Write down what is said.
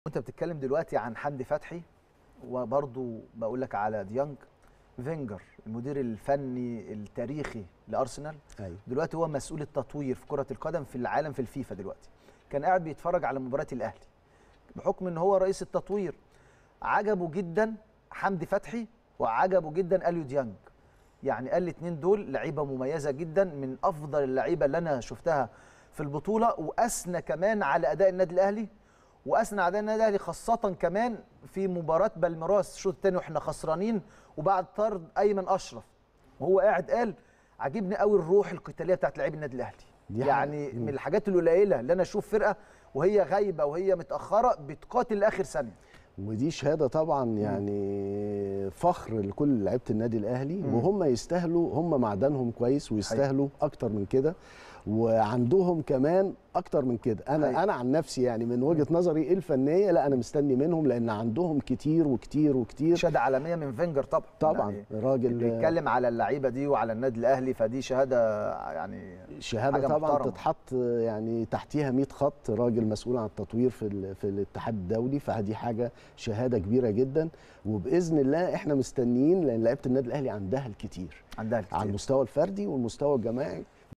وانت بتتكلم دلوقتي عن حمدي فتحي وبرضو بقول لك على ديانج فينجر المدير الفني التاريخي لارسنال ايوه دلوقتي هو مسؤول التطوير في كره القدم في العالم في الفيفا دلوقتي كان قاعد بيتفرج على مباراه الاهلي بحكم ان هو رئيس التطوير عجبه جدا حمدي فتحي وعجبه جدا اليو ديانج يعني قال الاثنين دول لعيبه مميزه جدا من افضل اللعيبه اللي انا شفتها في البطوله واثنى كمان على اداء النادي الاهلي واثنى على اداء النادي الاهلي خاصه كمان في مباراه بالميراس الشوط الثاني واحنا خسرانين وبعد طرد ايمن اشرف وهو قاعد قال عاجبني قوي الروح القتاليه بتاعت لعيب النادي الاهلي دي يعني حقيقة. من الحاجات القليله اللي انا اشوف فرقه وهي غايبه وهي متاخره بتقاتل لاخر ثانيه ودي شهاده طبعا يعني فخر لكل لعيبه النادي الاهلي وهم يستاهلوا هم معدنهم كويس ويستاهلوا اكتر من كده وعندهم كمان اكتر من كده انا حقيقي. انا عن نفسي يعني من وجهه نظري الفنيه لا انا مستني منهم لان عندهم كتير وكتير وكتير شهاده عالميه من فينجر طبعا طبعا يعني راجل بيتكلم على اللعيبه دي وعلى النادي الاهلي فدي شهاده يعني شهاده حاجة طبعا محترمة. تتحط يعني تحتيها 100 خط راجل مسؤول عن التطوير في ال- في الاتحاد الدولي فدي حاجه شهاده كبيره جدا وباذن الله احنا مستنيين لان لعيبه النادي الاهلي عندها الكتير عندها على الكتير المستوى الفردي والمستوى الجماعي